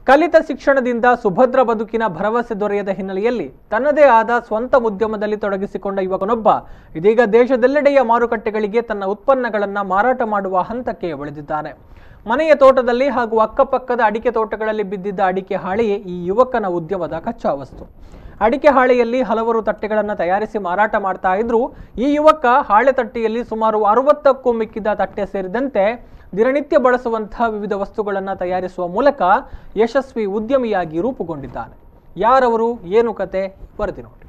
ಕಲಿತ ಶಿಕ್ಷಣದಿಂದ ಸುಭದ್ರ ಬದುಕಿನ ಭರವಸೆ ದೊರೆಯದ ಹಿನ್ನೆಲೆಯಲ್ಲಿ ತನ್ನದೇ ಆದ ಸ್ವಂತ ಉದ್ಯಮದಲ್ಲಿ ತೊಡಗಿಸಿಕೊಂಡ ಯುವಕನೊಬ್ಬ ಇದೀಗ ದೇಶದೆಲ್ಲೆಡೆಯ ಮಾರುಕಟ್ಟೆಗಳಿಗೆ ತನ್ನ ಉತ್ಪನ್ನಗಳನ್ನು ಮಾರಾಟ ಮಾಡುವ ಹಂತಕ್ಕೆ ಬೆಳೆದಿದ್ದಾನೆ ಮನೆಯ ತೋಟದಲ್ಲಿ ಹಾಗೂ ಅಕ್ಕಪಕ್ಕದ ಅಡಿಕೆ ತೋಟಗಳಲ್ಲಿ ಬಿದ್ದಿದ್ದ ಅಡಿಕೆ ಹಾಳೆ ಈ ಯುವಕನ ಉದ್ಯಮದ ಕಚ್ಚಾ ವಸ್ತು ಅಡಿಕೆ ಹಾಳೆಯಲ್ಲಿ ಹಲವರು ತಟ್ಟೆಗಳನ್ನು ತಯಾರಿಸಿ ಮಾರಾಟ ಮಾಡ್ತಾ ಇದ್ರು ಈ ಯುವಕ ಹಾಳೆ ತಟ್ಟೆಯಲ್ಲಿ ಸುಮಾರು ಅರವತ್ತಕ್ಕೂ ಮಿಕ್ಕಿದ ತಟ್ಟೆ ಸೇರಿದಂತೆ ದಿನನಿತ್ಯ ಬಳಸುವಂತಹ ವಿವಿಧ ವಸ್ತುಗಳನ್ನು ತಯಾರಿಸುವ ಮೂಲಕ ಯಶಸ್ವಿ ಉದ್ಯಮಿಯಾಗಿ ರೂಪುಗೊಂಡಿದ್ದಾನೆ ಯಾರವರು ಏನು ಕತೆ ವರದಿ ನೋಡಿ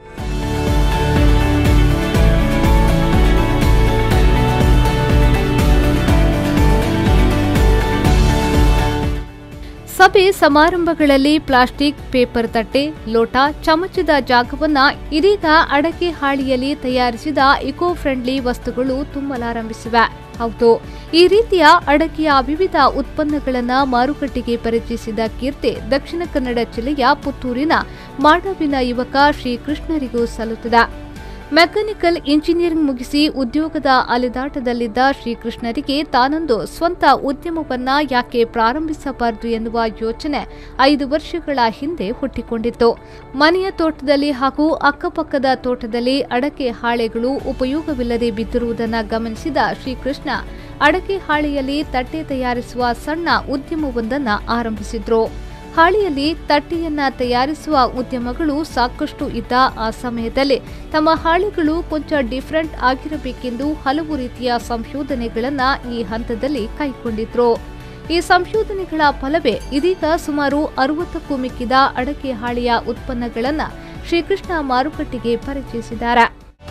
ಸಭೆ ಸಮಾರಂಭಗಳಲ್ಲಿ ಪ್ಲಾಸ್ಟಿಕ್ ಪೇಪರ್ ತಟ್ಟೆ ಲೋಟ ಚಮಚದ ಜಾಗವನ್ನ ಇದೀಗ ಅಡಕೆ ಹಾಳಿಯಲ್ಲಿ ತಯಾರಿಸಿದ ಇಕೋ ಫ್ರೆಂಡ್ಲಿ ವಸ್ತುಗಳು ತುಂಬಲಾರಂಭಿಸಿವೆ ಹೌದು ಈ ರೀತಿಯ ಅಡಕೆಯ ವಿವಿಧ ಉತ್ಪನ್ನಗಳನ್ನು ಮಾರುಕಟ್ಟೆಗೆ ಪರಿಚಯಿಸಿದ ಕೀರ್ತಿ ದಕ್ಷಿಣ ಕನ್ನಡ ಜಿಲ್ಲೆಯ ಪುತ್ತೂರಿನ ಮಾಡವಿನ ಯುವಕ ಶ್ರೀಕೃಷ್ಣರಿಗೂ ಸಲ್ಲುತ್ತದೆ ಮೆಕ್ಯಾನಿಕಲ್ ಇಂಜಿನಿಯರಿಂಗ್ ಮುಗಿಸಿ ಉದ್ಯೋಗದ ಅಲೆದಾಟದಲ್ಲಿದ್ದ ಶ್ರೀಕೃಷ್ಣರಿಗೆ ತಾನೊಂದು ಸ್ವಂತ ಉದ್ಯಮವನ್ನ ಯಾಕೆ ಪ್ರಾರಂಭಿಸಬಾರದು ಎನ್ನುವ ಯೋಚನೆ ಐದು ವರ್ಷಗಳ ಹಿಂದೆ ಹುಟ್ಟಿಕೊಂಡಿತ್ತು ಮನೆಯ ತೋಟದಲ್ಲಿ ಹಾಗೂ ಅಕ್ಕಪಕ್ಕದ ತೋಟದಲ್ಲಿ ಅಡಕೆ ಹಾಳೆಗಳು ಉಪಯೋಗವಿಲ್ಲದೆ ಬಿದ್ದಿರುವುದನ್ನು ಗಮನಿಸಿದ ಶ್ರೀಕೃಷ್ಣ ಅಡಕೆ ಹಾಳೆಯಲ್ಲಿ ತಟ್ಟೆ ತಯಾರಿಸುವ ಸಣ್ಣ ಉದ್ಯಮವೊಂದನ್ನು ಆರಂಭಿಸಿದ್ರು ಹಾಳಿಯಲ್ಲಿ ತಟ್ಟೆಯನ್ನ ತಯಾರಿಸುವ ಉದ್ಯಮಗಳು ಸಾಕಷ್ಟು ಇದ್ದ ಆ ಸಮಯದಲ್ಲಿ ತಮ್ಮ ಹಾಳೆಗಳು ಕೊಂಚ ಡಿಫರೆಂಟ್ ಆಗಿರಬೇಕೆಂದು ಹಲವು ರೀತಿಯ ಸಂಶೋಧನೆಗಳನ್ನ ಈ ಹಂತದಲ್ಲಿ ಕೈಗೊಂಡಿದ್ರು ಈ ಸಂಶೋಧನೆಗಳ ಫಲವೇ ಇದೀಗ ಸುಮಾರು ಅರವತ್ತಕ್ಕೂ ಮಿಕ್ಕಿದ ಅಡಕೆ ಹಾಳೆಯ ಉತ್ಪನ್ನಗಳನ್ನ ಶ್ರೀಕೃಷ್ಣ ಮಾರುಕಟ್ಟೆಗೆ ಪರಿಚಯಿಸಿದ್ದಾರೆ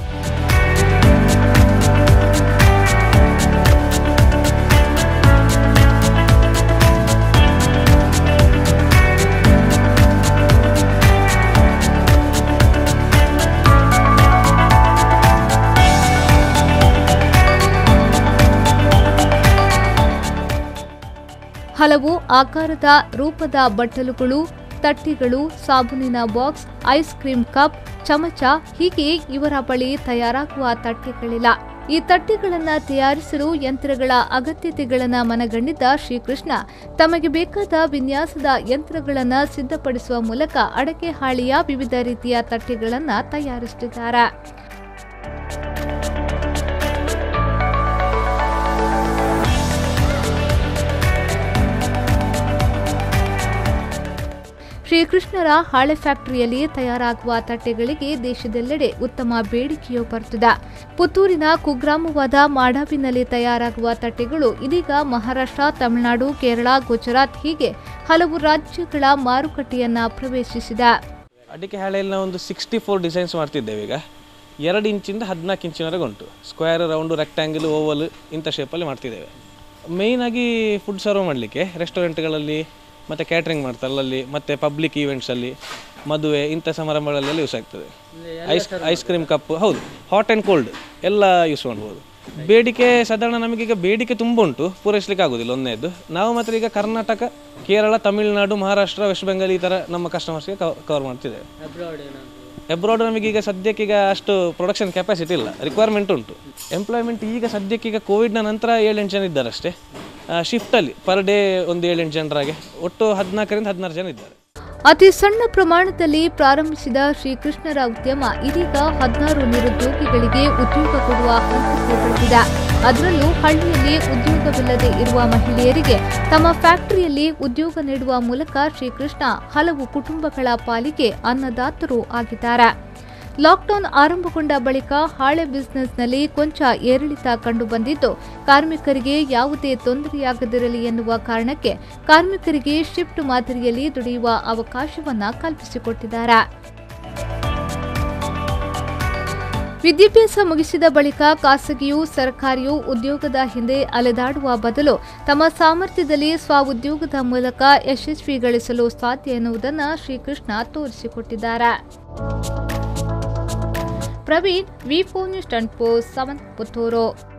ಹಲವು ಆಕಾರದ ರೂಪದ ಬಟ್ಟಲುಗಳು ತಟ್ಟೆಗಳು ಸಾಬೂನಿನ ಬಾಕ್ಸ್ ಐಸ್ ಕ್ರೀಮ್ ಕಪ್ ಚಮಚ ಹೀಗೆ ಇವರ ಬಳಿ ತಯಾರಾಗುವ ತಟ್ಟೆಗಳಿಲ್ಲ ಈ ತಟ್ಟೆಗಳನ್ನು ತಯಾರಿಸಲು ಯಂತ್ರಗಳ ಅಗತ್ಯತೆಗಳನ್ನು ಮನಗಂಡಿದ್ದ ಶ್ರೀಕೃಷ್ಣ ತಮಗೆ ಬೇಕಾದ ವಿನ್ಯಾಸದ ಯಂತ್ರಗಳನ್ನು ಸಿದ್ಧಪಡಿಸುವ ಮೂಲಕ ಅಡಕೆ ಹಾಳಿಯ ವಿವಿಧ ರೀತಿಯ ತಟ್ಟೆಗಳನ್ನು ತಯಾರಿಸುತ್ತಿದ್ದಾರೆ ಶ್ರೀಕೃಷ್ಣರ ಹಾಳೆ ಫ್ಯಾಕ್ಟರಿಯಲ್ಲಿ ತಯಾರಾಗುವ ತಟ್ಟೆಗಳಿಗೆ ದೇಶದೆಲ್ಲೆಡೆ ಉತ್ತಮ ಬೇಡಿಕೆಯೂ ಬರುತ್ತಿದೆ ಪುತ್ತೂರಿನ ಕುಗ್ರಾಮವಾದ ಮಾಡಾಬಿನಲ್ಲಿ ತಯಾರಾಗುವ ತಟ್ಟೆಗಳು ಇದೀಗ ಮಹಾರಾಷ್ಟ್ರ ತಮಿಳುನಾಡು ಕೇರಳ ಗುಜರಾತ್ ಹೀಗೆ ಹಲವು ರಾಜ್ಯಗಳ ಮಾರುಕಟ್ಟೆಯನ್ನ ಪ್ರವೇಶಿಸಿದೆ ಅಡಿಕೆ ಹಾಳೆಯಲ್ಲಿ ನಾವು ಒಂದು ಸಿಕ್ಸ್ಟಿ ಫೋರ್ ಡಿಸೈನ್ಸ್ ಮಾಡ್ತಿದ್ದೇವೆ ಈಗ ಎರಡು ಇಂಚಿಂದ ಹದಿನಾಲ್ಕು ಇಂಚಿನವರೆಗೆ ಉಂಟು ಸ್ಕ್ವೇರ್ ರೌಂಡು ರೆಕ್ಟ್ಯಾಂಗಲ್ ಓವಲ್ ಇಂಥ ಶೇಪಲ್ಲಿ ಮಾಡ್ತಿದ್ದೇವೆ ಮೇಯ್ನಾಗಿ ಫುಡ್ ಸರ್ವ್ ಮಾಡಲಿಕ್ಕೆ ರೆಸ್ಟೋರೆಂಟ್ಗಳಲ್ಲಿ ಮತ್ತು ಕ್ಯಾಟ್ರಿಂಗ್ ಮಾಡ್ತಾರೆ ಅಲ್ಲಲ್ಲಿ ಮತ್ತು ಪಬ್ಲಿಕ್ ಈವೆಂಟ್ಸಲ್ಲಿ ಮದುವೆ ಇಂಥ ಸಮಾರಂಭಗಳಲ್ಲೆಲ್ಲ ಯೂಸ್ ಆಗ್ತದೆ ಐಸ್ ಐಸ್ ಕ್ರೀಮ್ ಕಪ್ ಹೌದು ಹಾಟ್ ಆ್ಯಂಡ್ ಕೋಲ್ಡ್ ಎಲ್ಲ ಯೂಸ್ ಮಾಡ್ಬೋದು ಬೇಡಿಕೆ ಸಾಧಾರಣ ನಮಗೀಗ ಬೇಡಿಕೆ ತುಂಬ ಉಂಟು ಪೂರೈಸಲಿಕ್ಕೆ ಆಗೋದಿಲ್ಲ ಒಂದನೇದು ನಾವು ಮಾತ್ರ ಈಗ ಕರ್ನಾಟಕ ಕೇರಳ ತಮಿಳುನಾಡು ಮಹಾರಾಷ್ಟ್ರ ವೆಸ್ಟ್ ಬೆಂಗಾಲ್ ಈ ಥರ ನಮ್ಮ ಕಸ್ಟಮರ್ಸ್ಗೆ ಕವರ್ ಮಾಡ್ತಿದ್ದೇವೆ ಎಬ್ರಾಡ್ ನಮಗೀಗ ಸದ್ಯಕ್ಕೀಗ ಅಷ್ಟು ಪ್ರೊಡಕ್ಷನ್ ಕೆಪಾಸಿಟಿ ಇಲ್ಲ ರಿಕ್ವೈರ್ಮೆಂಟ್ ಉಂಟು ಎಂಪ್ಲಾಯ್ಮೆಂಟ್ ಈಗ ಸದ್ಯಕ್ಕೀಗ ಕೋವಿಡ್ನ ನಂತರ ಏಳೆಂಟು ಜನ ಇದ್ದಾರೆ ಅಷ್ಟೇ ಶಿಫ್ಟಲ್ಲಿ ಪರ್ ಡೇ ಒಂದು ಏಳೆಂಟು ಜನರಾಗೆ ಒಟ್ಟು ಹದಿನಾಲ್ಕರಿಂದ ಹದಿನಾರು ಜನ ಇದ್ದಾರೆ ಅತಿ ಸಣ್ಣ ಪ್ರಮಾಣದಲ್ಲಿ ಪ್ರಾರಂಭಿಸಿದ ಶ್ರೀಕೃಷ್ಣರ ಉದ್ಯಮ ಇದೀಗ ಹದಿನಾರು ನಿರುದ್ಯೋಗಿಗಳಿಗೆ ಉದ್ಯೋಗ ಕೊಡುವ ಹಂತಕ್ಕೆ ಬೆಳೆದಿದೆ ಅದರಲ್ಲೂ ಹಳ್ಳಿಯಲ್ಲಿ ಉದ್ಯೋಗವಿಲ್ಲದೆ ಇರುವ ಮಹಿಳೆಯರಿಗೆ ತಮ್ಮ ಫ್ಯಾಕ್ಟರಿಯಲ್ಲಿ ಉದ್ಯೋಗ ನೀಡುವ ಮೂಲಕ ಶ್ರೀಕೃಷ್ಣ ಹಲವು ಕುಟುಂಬಗಳ ಪಾಲಿಗೆ ಅನ್ನದಾತರು ಆಗಿದ್ದಾರೆ ಲಾಕ್ಡೌನ್ ಆರಂಭಗೊಂಡ ಬಳಿಕ ಹಾಳೆ ಬಿಸಿನೆಸ್ನಲ್ಲಿ ಕೊಂಚ ಏರಿಳಿತ ಕಂಡುಬಂದಿದ್ದು ಕಾರ್ಮಿಕರಿಗೆ ಯಾವುದೇ ತೊಂದರೆಯಾಗದಿರಲಿ ಎನ್ನುವ ಕಾರಣಕ್ಕೆ ಕಾರ್ಮಿಕರಿಗೆ ಶಿಫ್ಟ್ ಮಾದರಿಯಲ್ಲಿ ದುಡಿಯುವ ಅವಕಾಶವನ್ನ ಕಲ್ಪಿಸಿಕೊಟ್ಟಿದ್ದಾರೆ ವಿದ್ಯಾಭ್ಯಾಸ ಮುಗಿಸಿದ ಬಳಿಕ ಖಾಸಗಿಯೂ ಸರ್ಕಾರಿಯೂ ಉದ್ಯೋಗದ ಹಿಂದೆ ಅಲೆದಾಡುವ ಬದಲು ತಮ್ಮ ಸಾಮರ್ಥ್ಯದಲ್ಲಿ ಸ್ವಉದ್ಯೋಗದ ಮೂಲಕ ಯಶಸ್ವಿ ಗಳಿಸಲು ಸಾಧ್ಯ ಎನ್ನುವುದನ್ನು ಶ್ರೀಕೃಷ್ಣ ತೋರಿಸಿಕೊಟ್ಟಿದ್ದಾರೆ Praveen V four news ten post seven Puttur